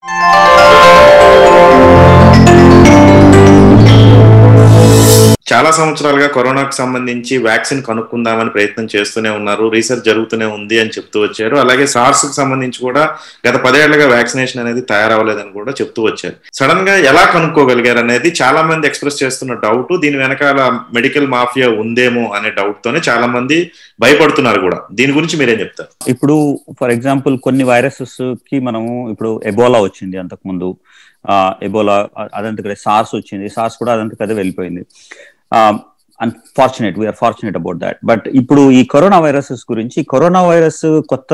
చాలా సంవత్సరాలుగా కరోనాకు సంబంధించి వ్యాక్సిన్ కనుక్కుందామని ప్రయత్నం చేస్తూనే ఉన్నారు రీసెర్చ్ జరుగుతూనే ఉంది అని చెప్తూ వచ్చారు అలాగే సార్స్ కు సంబంధించి కూడా గత పదేళ్లుగా వ్యాక్సినేషన్ అనేది తయారవ్వలేదని కూడా చెప్తూ వచ్చారు సడన్ గా ఎలా కనుక్కోగలిగారు అనేది చాలా మంది ఎక్స్ప్రెస్ చేస్తున్న డౌట్ దీని వెనకాల మెడికల్ మాఫియా ఉందేమో అనే డౌట్ తోనే చాలా మంది భయపడుతున్నారు కూడా దీని గురించి మీరేం చెప్తారు ఇప్పుడు ఫర్ ఎగ్జాంపుల్ కొన్ని వైరసెస్ కి మనము ఇప్పుడు ఎబోలా వచ్చింది అంతకు ముందు ఎబోలా అదంతకదే సార్స్ వచ్చింది సార్స్ కూడా అదంతకదే వెళ్ళిపోయింది unfortunate we are fortunate about that but ఇప్పుడు ఈ కరోనా వైరసెస్ గురించి కరోనా వైరస్ కొత్త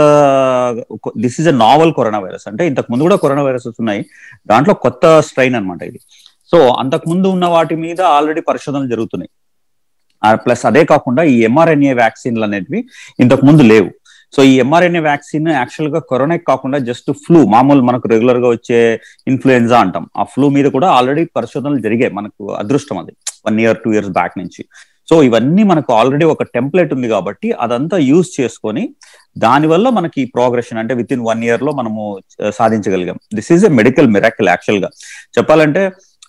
this is a novel corona virus అంటే ఇంతకు ముందు కూడా కరోనా వైరసెస్ ఉన్నాయి దాంట్లో కొత్త స్ట్రెయిన్ అనమాట ఇది సో అంతకు ముందు ఉన్న వాటి మీద ఆల్రెడీ పరిశోధనలు జరుగుతున్నాయి ప్లస్ అదే కాకుండా ఈ ఎంఆర్ఎన్ఏ వ్యాక్సిన్లు అనేటివి ఇంతకు ముందు లేవు సో ఈ ఎంఆర్ఎన్ఏ వ్యాక్సిన్ యాక్చువల్ గా కరోనాకి కాకుండా జస్ట్ ఫ్లూ మామూలు మనకు రెగ్యులర్ గా వచ్చే ఇన్ఫ్లుయెన్జా అంటాం ఆ ఫ్లూ మీద కూడా ఆల్రెడీ పరిశోధనలు జరిగాయి మనకు అదృష్టం అది one year two years back నుంచి సో ఇవన్నీ మనకు ఆల్రెడీ ఒక టెంప్లెట్ ఉంది కాబట్టి అదంతా యూజ్ చేసుకొని దానివల్ల మనకి ప్రోగ్రెషన్ అంటే విత్ ఇన్ వన్ ఇయర్ లో మనము సాధించగలిగాం this is a medical miracle actual గా చెప్పాలంటే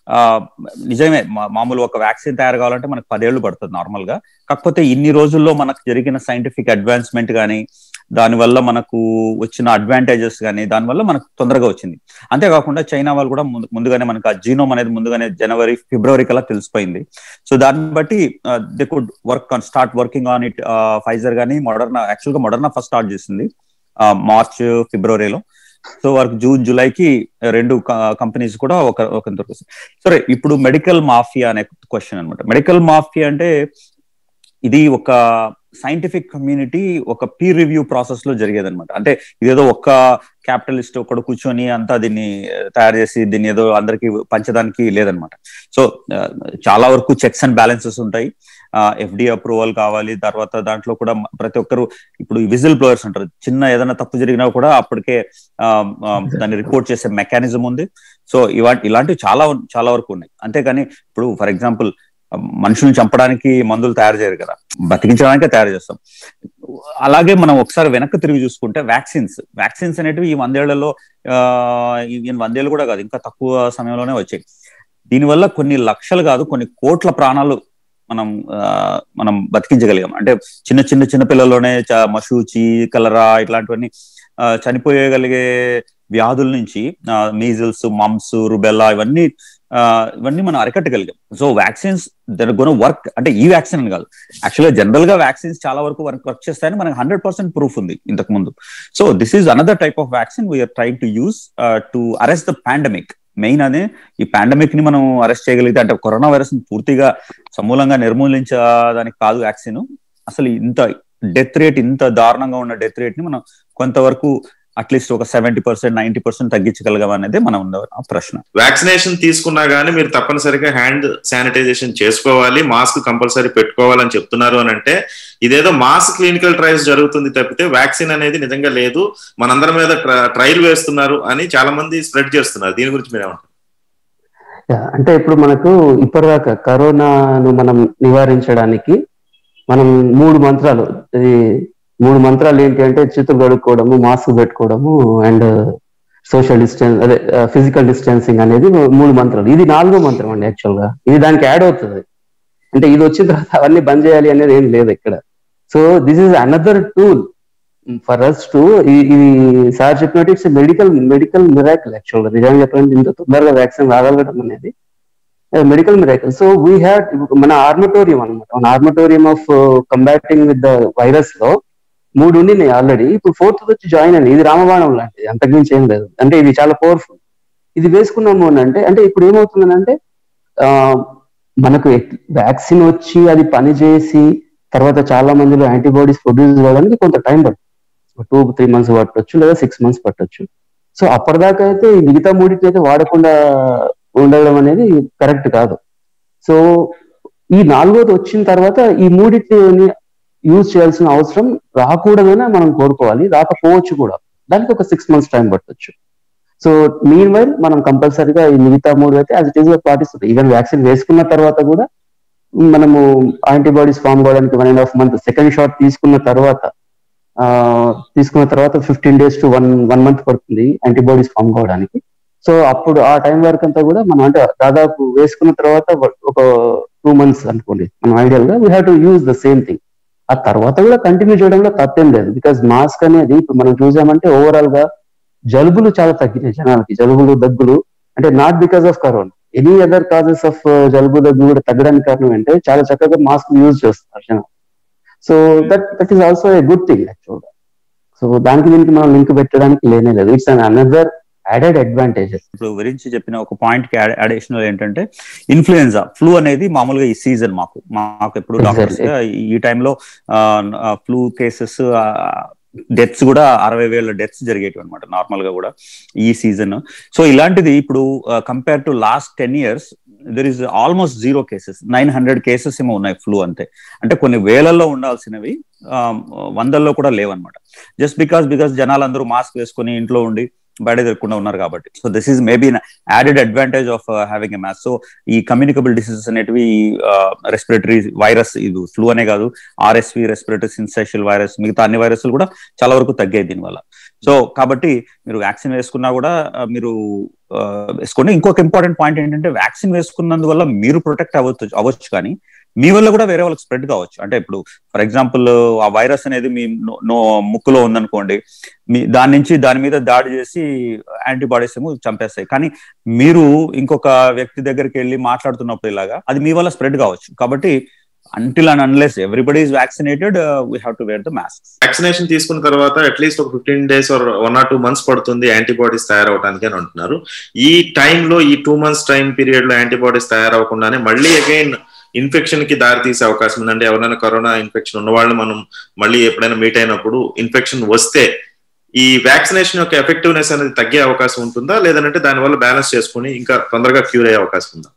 నిజమే మామూలు ఒక వ్యాక్సిన్ తయారు కావాలంటే మనకు పదేళ్లు పడుతుంది నార్మల్ గా కాకపోతే ఇన్ని రోజుల్లో మనకు జరిగిన సైంటిఫిక్ అడ్వాన్స్మెంట్ కానీ దానివల్ల మనకు వచ్చిన అడ్వాంటేజెస్ కానీ దానివల్ల మనకు తొందరగా వచ్చింది అంతేకాకుండా చైనా వాళ్ళు కూడా ముందుగానే మనకు ఆ జీనోమ్ అనేది ముందుగానే జనవరి ఫిబ్రవరి కల్లా తెలిసిపోయింది సో దాన్ని బట్టి they could work on start working on it Pfizer కానీ మోడర్నా యాక్చువల్ గా మోడర్నా ఫస్ట్ స్టార్ట్ చేసింది మార్చ్ ఫిబ్రవరిలో సో వారికి జూన్ జూలైకి రెండు కంపెనీస్ కూడా ఒక ఒక సరే ఇప్పుడు మెడికల్ మాఫియా అనే క్వశ్చన్ అనమాట మెడికల్ మాఫియా అంటే ఇది ఒక సైంటిఫిక్ కమ్యూనిటీ ఒక పీర్ రివ్యూ ప్రాసెస్ లో జరిగేది అనమాట అంటే ఇదేదో ఒక్క క్యాపిటలిస్ట్ ఒకడు కూర్చొని అంతా దీన్ని తయారు చేసి దీన్ని ఏదో అందరికి పంచడానికి లేదనమాట సో చాలా వరకు చెక్స్ అండ్ బ్యాలెన్సెస్ ఉంటాయి ఎఫ్డి అప్రూవల్ కావాలి తర్వాత దాంట్లో కూడా ప్రతి ఒక్కరు ఇప్పుడు విజిల్ బ్లోయర్స్ అంటారు చిన్న ఏదైనా తప్పు జరిగినా కూడా అప్పటికే దాన్ని రిపోర్ట్ చేసే మెకానిజం ఉంది సో ఇవా ఇలాంటివి చాలా చాలా వరకు ఉన్నాయి అంతేకాని ఇప్పుడు ఫర్ ఎగ్జాంపుల్ మనుషుల్ని చంపడానికి మందులు తయారు చేయరు కదా బతికించడానికే తయారు చేస్తాం అలాగే మనం ఒకసారి వెనక్కి తిరిగి చూసుకుంటే వ్యాక్సిన్స్ వ్యాక్సిన్స్ అనేటివి ఈ వందేళ్లలో ఈ వందేళ్ళు కూడా కాదు ఇంకా తక్కువ సమయంలోనే వచ్చాయి దీనివల్ల కొన్ని లక్షలు కాదు కొన్ని కోట్ల ప్రాణాలు మనం మనం బతికించగలిగాం అంటే చిన్న చిన్న చిన్న పిల్లల్లోనే మషూచి కలరా ఇట్లాంటివన్నీ చనిపోయగలిగే వ్యాధుల నుంచి మీజిల్స్ మమ్స్ రుబెల్లా ఇవన్నీ ఇవన్నీ మనం అరికట్టగలిగాం so vaccines there gonna work అంటే ఈ వ్యాక్సిన్ కాదు యాక్చువల్గా జనరల్ గా వ్యాక్సిన్స్ చాలా వరకు వర్క్ వర్క్ చేస్తాయని మనకు హండ్రెడ్ పర్సెంట్ ప్రూఫ్ ఉంది ఇంతకు ముందు so this is another type of vaccine we are trying to use to arrest the pandemic main అదే ఈ పాండమిక్ ని మనం అరెస్ట్ చేయగలిగితే అంటే కరోనా వైరస్ ని పూర్తిగా సమూలంగా నిర్మూలించడానికి కాదు వ్యాక్సిన్ అసలు ఇంత డెత్ రేట్ ఇంత దారుణంగా ఉన్న డెత్ రేట్ ని మనం కొంతవరకు అట్లీస్ట్ ఒక సెవెంటీ పర్సెంట్ నైన్టీ పర్సెంట్ తగ్గించగలగం అనేది మనం ఉన్న ప్రశ్న వ్యాక్సినేషన్ తీసుకున్నా గానీ మీరు తప్పనిసరిగా హ్యాండ్ శానిటైజేషన్ చేసుకోవాలి మాస్క్ కంపల్సరీ పెట్టుకోవాలని చెప్తున్నారు అని అంటే ఇదేదో మాస్ క్లినికల్ ట్రయల్స్ జరుగుతుంది తప్పితే వ్యాక్సిన్ అనేది నిజంగా లేదు మనందరి మీద ట్రయల్ వేస్తున్నారు అని చాలా మంది స్ప్రెడ్ చేస్తున్నారు దీని గురించి మీరేమంటారు అంటే ఇప్పుడు మనకు ఇప్పటిదాకా కరోనాను మనం నివారించడానికి మనం మూడు మంత్రాలు మూడు మంత్రాలు ఏంటి అంటే చేతులు కడుక్కోవడము మాస్క్ పెట్టుకోవడము అండ్ సోషల్ డిస్టెన్స్ అదే ఫిజికల్ డిస్టెన్సింగ్ అనేది మూడు మంత్రాలు ఇది నాలుగో మంత్రం అండి యాక్చువల్ గా ఇది దానికి యాడ్ అవుతుంది అంటే ఇది వచ్చిన తర్వాత అవన్నీ బంద్ చేయాలి అనేది ఏం లేదు ఇక్కడ so this is another tool for us to ఇది సార్ చెప్పినట్టు it's medical medical miracle actual గా నిజంగా చెప్పాలంటే ఇంత తొందరగా వ్యాక్సిన్ రాగలగడం అనేది medical miracle so we had మన ఆర్మటోరియం అనమాట మన armamentarium of combating with the virus లో మూడు ఉండినాయి ఆల్రెడీ ఇప్పుడు ఫోర్త్ వచ్చి జాయిన్ అయింది ఇది రామబాణం లాంటిది అంతకుమించి ఏం లేదు అంటే ఇది చాలా పవర్ఫుల్ ఇది వేసుకున్నాము అని అంటే అంటే ఇప్పుడు ఏమవుతుందంటే మనకు వ్యాక్సిన్ వచ్చి అది పనిచేసి తర్వాత చాలా మందిలో యాంటీబాడీస్ ప్రొడ్యూస్ కావడానికి కొంత టైం పడుతుంది టూ త్రీ మంత్స్ పట్టొచ్చు లేదా సిక్స్ మంత్స్ పట్టొచ్చు సో అప్పటిదాకా అయితే ఈ మిగతా మూడింటిని అయితే వాడకుండా ఉండడం అనేది కరెక్ట్ కాదు సో ఈ నాలుగోది వచ్చిన తర్వాత ఈ మూడింటిని యూజ్ చేయాల్సిన అవసరం రాకూడదని మనం కోరుకోవాలి రాకపోవచ్చు కూడా దానికి ఒక సిక్స్ మంత్స్ టైం పట్టొచ్చు సో మీన్ వైల్ మనం కంపల్సరీగా ఈ మిగతా మూడు అయితే యాజ్ ఇట్ ఈస్ గా పాటిస్తుంది ఈవెన్ వ్యాక్సిన్ వేసుకున్న తర్వాత కూడా మనము యాంటీబాడీస్ ఫామ్ కావడానికి one and half month second shot తీసుకున్న తర్వాత తీసుకున్న తర్వాత fifteen days to one one month పడుతుంది యాంటీబాడీస్ ఫామ్ కావడానికి సో అప్పుడు ఆ టైం వరకు అంతా కూడా మనం అంటే దాదాపు వేసుకున్న తర్వాత ఒక టూ మంత్స్ అనుకోండి మనం ఐడియల్ గా we have to use the same thing ఆ తర్వాత కూడా కంటిన్యూ చేయడంలో తప్పేం లేదు బికాస్ మాస్క్ అనేది ఇప్పుడు మనం చూసామంటే ఓవరాల్ గా జలుబులు చాలా తగ్గినాయి జనాలకి జలుబులు దగ్గులు అంటే not because of corona any other causes of జలుబు దగ్గు కూడా తగ్గడానికి కారణం అంటే చాలా చక్కగా మాస్క్ యూజ్ చేస్తున్నారు జనాలు so that that is also a good thing actual గా సో దానికి దీనికి మనం లింక్ పెట్టడానికి లేనే లేదు it's an another added advantages ఇప్పుడు గురించి చెప్పిన ఒక పాయింట్ కి అడిషనల్ ఏంటంటే ఇన్ఫ్లుయెన్జా ఫ్లూ అనేది మామూలుగా ఈ సీజన్ మాకు మాకు ఎప్పుడు డాక్టర్స్ ఈ టైంలో ఫ్లూ కేసెస్ డెత్స్ కూడా అరవై వేల డెత్స్ జరిగేటివి అనమాట నార్మల్ గా కూడా ఈ సీజన్ సో ఇలాంటిది ఇప్పుడు compare to last ten years there is almost zero cases nine hundred cases ఏమో ఉన్నాయి ఫ్లూ అంతే అంటే కొన్ని వేలల్లో ఉండాల్సినవి వందల్లో కూడా లేవన్నమాట జస్ట్ బికాస్ బికాస్ జనాలందరూ మాస్క్ వేసుకొని ఇంట్లో ఉండి బయట తిరగకుండా ఉన్నారు కాబట్టి so this is maybe added advantage of having a మ్యాథ్ సో ఈ కమ్యూనికబుల్ డిసీజెస్ అనేటివి రెస్పిరేటరీ వైరస్ ఇది ఫ్లూ అనే కాదు ఆర్ఎస్వి రెస్పిరేటరీ సిన్సెషల్ వైరస్ మిగతా అన్ని వైరస్లు కూడా చాలా వరకు తగ్గాయి దీనివల్ల సో కాబట్టి మీరు వ్యాక్సిన్ వేసుకున్నా కూడా మీరు వేసుకోండి ఇంకొక ఇంపార్టెంట్ పాయింట్ ఏంటంటే వ్యాక్సిన్ వేసుకున్నందువల్ల మీరు ప్రొటెక్ట్ అవ్వచ్చు అవ్వచ్చు కానీ మీ వల్ల కూడా వేరే వాళ్ళకి స్ప్రెడ్ కావచ్చు అంటే ఇప్పుడు ఫర్ ఎగ్జాంపుల్ ఆ వైరస్ అనేది మీ నో ముక్కులో ఉందనుకోండి మీ దాని నుంచి దాని మీద దాడి చేసి యాంటీబాడీస్ ఏమో చంపేస్తాయి కానీ మీరు ఇంకొక వ్యక్తి దగ్గరికి వెళ్ళి మాట్లాడుతున్నప్పుడు ఇలాగా అది మీ వల్ల స్ప్రెడ్ కావచ్చు కాబట్టి until and unless everybody is vaccinated we have to wear the mask vaccination తీసుకున్న తర్వాత అట్లీస్ట్ ఒక fifteen days or one or two months పడుతుంది యాంటీబాడీస్ తయారవడానికి అని అంటున్నారు ఈ టైంలో ఈ టూ మంత్స్ టైం పీరియడ్ లో యాంటీబాడీస్ తయారవకుండానే మళ్ళీ అగైన్ ఇన్ఫెక్షన్ కి దారి తీసే అవకాశం ఉందంటే ఎవరైనా కరోనా ఇన్ఫెక్షన్ ఉన్న వాళ్ళు మనం మళ్ళీ ఎప్పుడైనా మీట్ అయినప్పుడు ఇన్ఫెక్షన్ వస్తే ఈ వ్యాక్సినేషన్ యొక్క ఎఫెక్టివ్నెస్ అనేది తగ్గే అవకాశం ఉంటుందా లేదంటే దానివల్ల బ్యాలెన్స్ చేసుకుని ఇంకా తొందరగా క్యూర్ అయ్యే అవకాశం ఉందా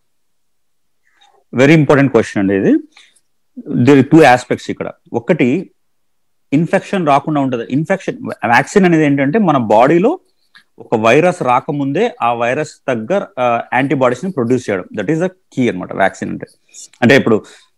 వెరీ ఇంపార్టెంట్ క్వశ్చన్ అండి ఇది టూ ఆస్పెక్ట్స్ ఇక్కడ ఒకటి ఇన్ఫెక్షన్ రాకుండా ఉంటుంది ఇన్ఫెక్షన్ వ్యాక్సిన్ అనేది ఏంటంటే మన బాడీలో ఒక వైరస్ రాకముందే ఆ వైరస్ తగ్గ యాంటీబాడీస్ ని ప్రొడ్యూస్ చేయడం దట్ ఈస్ ద కీ అనమాట వ్యాక్సిన్ అంటే అంటే ఇప్పుడు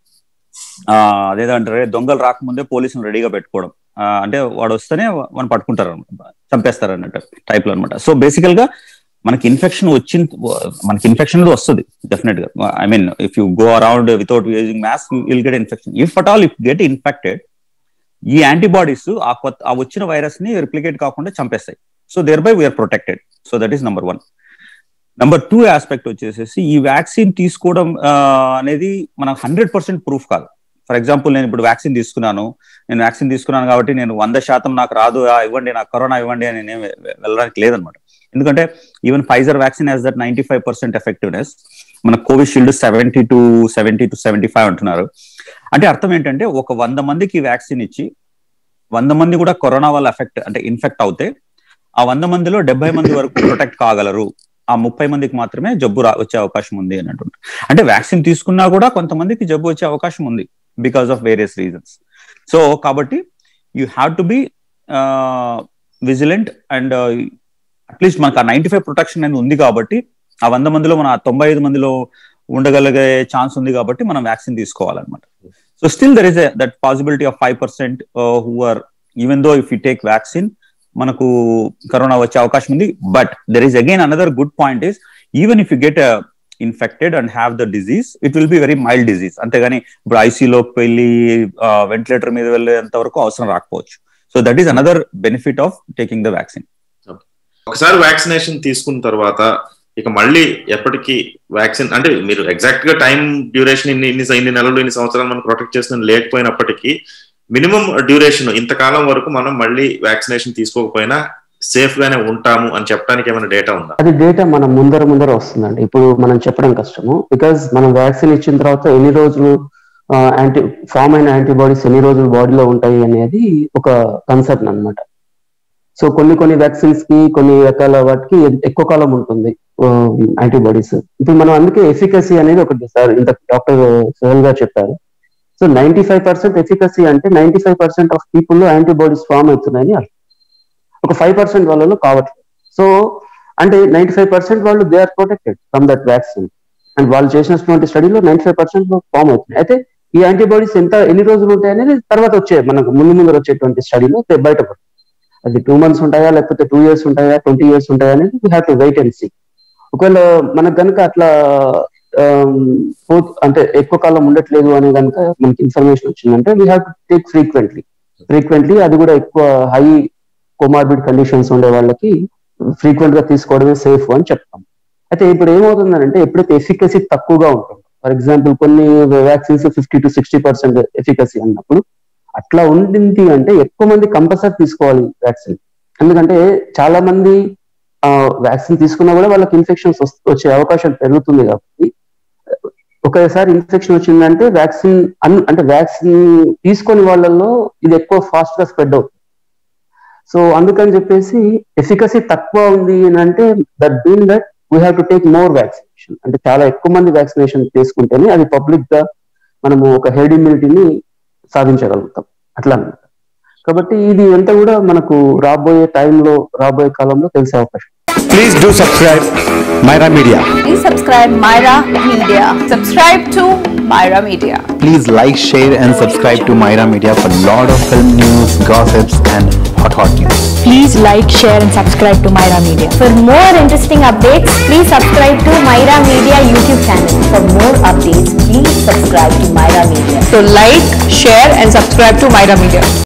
అదేదంటారే దొంగలు రాకముందే పోలీసులు రెడీగా పెట్టుకోవడం అంటే వాడు వస్తేనే మనం పట్టుకుంటారు అనమాట చంపేస్తారు అన్నట్టు టైప్ లో అనమాట సో బేసికల్ గా మనకి ఇన్ఫెక్షన్ వచ్చిన మనకి ఇన్ఫెక్షన్ వస్తుంది డెఫినెట్ గా I mean if you go around without using mask will get infection if at all if get infected ఈ యాంటీబాడీస్ ఆ కొత్త ఆ వచ్చిన వైరస్ ని రిప్లికేట్ కాకుండా చంపేస్తాయి so thereby we are protected so that is number one number two aspect వచ్చేసేసి ఈ వ్యాక్సిన్ తీసుకోవడం అనేది మనకు హండ్రెడ్ పర్సెంట్ ప్రూఫ్ కాదు ఫర్ ఎగ్జాంపుల్ నేను ఇప్పుడు వ్యాక్సిన్ తీసుకున్నాను నేను వ్యాక్సిన్ తీసుకున్నాను కాబట్టి నేను వంద శాతం నాకు రాదు ఇవ్వండి నాకు కరోనా ఇవ్వండి అని నేను వెళ్ళడానికి లేదనమాట ఎందుకంటే even Pfizer vaccine has that ninety five percent effectiveness మన Covishield seventy two seventy two seventy five అంటున్నారు అంటే అర్థం ఏంటంటే ఒక వంద మందికి వ్యాక్సిన్ ఇచ్చి వంద మంది కూడా కరోనా వల్ల ఎఫెక్ట్ అంటే ఇన్ఫెక్ట్ అవుతే ఆ వంద మందిలో డెబ్బై మంది వరకు ప్రొటెక్ట్ కాగలరు ఆ ముప్పై మందికి మాత్రమే జబ్బు వచ్చే అవకాశం ఉంది అని అంటుంటారు అంటే వ్యాక్సిన్ తీసుకున్నా కూడా కొంతమందికి జబ్బు వచ్చే అవకాశం ఉంది because of various reasons so కాబట్టి you have to be vigilant and at least మనకు ఆ నైన్టీ ఫైవ్ ప్రొటెక్షన్ అనేది ఉంది కాబట్టి ఆ వంద మందిలో మన తొంభై ఐదు మందిలో ఉండగలిగే ఛాన్స్ ఉంది కాబట్టి మనం వ్యాక్సిన్ తీసుకోవాలన్నమాట so still there is that possibility of five percent who are even though if you take vaccine మనకు కరోనా వచ్చే అవకాశం ఉంది but there is again another good point is even if you get infected and have the disease it will be very mild disease అంతేగాని ఇప్పుడు ఐసీలోకి వెళ్ళి ventilator మీద వెళ్ళేంత వరకు అవసరం రాకపోవచ్చు so that is another benefit of taking the vaccine ఒకసారి vaccination తీసుకున్న తర్వాత ఇక మళ్ళీ ఎప్పటికీ వ్యాక్సిన్ అంటే మీరు ఎగ్జాక్ట్ గా టైం డ్యూరేషన్ ఇన్ని ఇన్ని ఇన్ని నెలలు ఇన్ని సంవత్సరాలు మనం ప్రొటెక్ట్ చేస్తున్న లేకపోయినప్పటికీ మినిమం డ్యూరేషన్ ఇంతకాలం వరకు మనం మళ్ళీ వ్యాక్సినేషన్ తీసుకోకపోయినా సేఫ్ గానే ఉంటాము అని చెప్పడానికి ఏమైనా డేటా ఉందా అది డేటా మనం ముందర ముందర వస్తుందండి ఇప్పుడు మనం చెప్పడం కష్టము బికాజ్ మనం వ్యాక్సిన్ ఇచ్చిన తర్వాత ఎన్ని రోజులు యాంటీ ఫామ్ అయిన యాంటీబాడీస్ ఎన్ని రోజులు బాడీలో ఉంటాయి అనేది ఒక కన్సర్న్ అనమాట సో కొన్ని కొన్ని వ్యాక్సిన్స్ కి కొన్ని రకాల వాటికి ఎక్కువ కాలం ఉంటుంది యాంటీబాడీస్ ఇప్పుడు మనం అందుకే ఎఫికసీ అనేది ఒకటి సార్ ఇంత డాక్టర్ సుహెల్ గారు చెప్పారు so ninety five percent efficacy అంటే ninety five percent of people లో యాంటీబాడీస్ ఫామ్ అవుతున్నాయని అర్థం ఒక ఫైవ్ పర్సెంట్ వాళ్ళలో కావట్లేదు సో అంటే నైన్టీ ఫైవ్ పర్సెంట్ వాళ్ళు they are protected from that vaccine and వాళ్ళు చేసినటువంటి స్టడీలో నైన్టీ ఫైవ్ పర్సెంట్ ఫామ్ అవుతున్నాయి అయితే ఈ యాంటీబాడీస్ ఎంత ఎన్ని రోజులు ఉంటాయి అనేది తర్వాత వచ్చే మనకు ముందు ముందు వచ్చేటువంటి స్టడీలో బయటపడుతుంది అది టూ మంత్స్ ఉంటాయా లేకపోతే టూ ఇయర్స్ ఉంటాయా ట్వంటీ ఇయర్స్ ఉంటాయా అనేది we have to wait and see ఒకవేళ మనకు కనుక అట్లా ఆమ్, పో- అంటే ఎక్కువ కాలం ఉండట్లేదు అని కనుక మనకి ఇన్ఫర్మేషన్ వచ్చిందంటే we have to take frequently frequently అది కూడా ఎక్కువ హై కొమార్బిడ్ కండిషన్స్ ఉండే వాళ్ళకి ఫ్రీక్వెంట్ గా తీసుకోవడమే సేఫ్ అని చెప్తాం అయితే ఇప్పుడు ఏమవుతుందంటే ఎప్పుడైతే ఎఫికసీ తక్కువగా ఉంటుంది ఫర్ ఎగ్జాంపుల్ కొన్ని vaccines fifty to sixty percent efficacy అన్నప్పుడు అట్లా ఉండింది అంటే ఎక్కువ మంది కంపల్సరీ తీసుకోవాలి వ్యాక్సిన్ ఎందుకంటే చాలా మంది వ్యాక్సిన్ తీసుకున్నా కూడా వాళ్ళకి ఇన్ఫెక్షన్స్ వచ్చే అవకాశం పెరుగుతుంది కాబట్టి ఒకసారి ఇన్ఫెక్షన్ వచ్చిందంటే వ్యాక్సిన్ అన్ అంటే వ్యాక్సిన్ తీసుకొని వాళ్ళల్లో ఇది ఎక్కువ ఫాస్ట్ గా స్ప్రెడ్ అవుతుంది సో అందుకని చెప్పేసి ఎఫికసీ తక్కువ ఉంది అని అంటే that been that we have to take more vaccination అంటే చాలా ఎక్కువ మంది వ్యాక్సినేషన్ తీసుకుంటేనే అది పబ్లిక్ గా మనము ఒక హెడ్ ఇమ్యూనిటీని సాధించగలుగుతాం అట్లా అన్నమాట కాబట్టి ఇది అంతా కూడా మనకు రాబోయే టైంలో రాబోయే కాలంలో తెలిసే అవకాశం Please do subscribe Myra Media. Please subscribe Myra Media. Subscribe to Myra Media. Please like, share, and subscribe to Myra Media for lot of film news, gossips, and hot hot news. Please like, share, and subscribe to Myra Media. For more interesting updates, please subscribe to Myra Media YouTube channel. For more updates, please subscribe to Myra Media. So like, share and subscribe to Myra Media.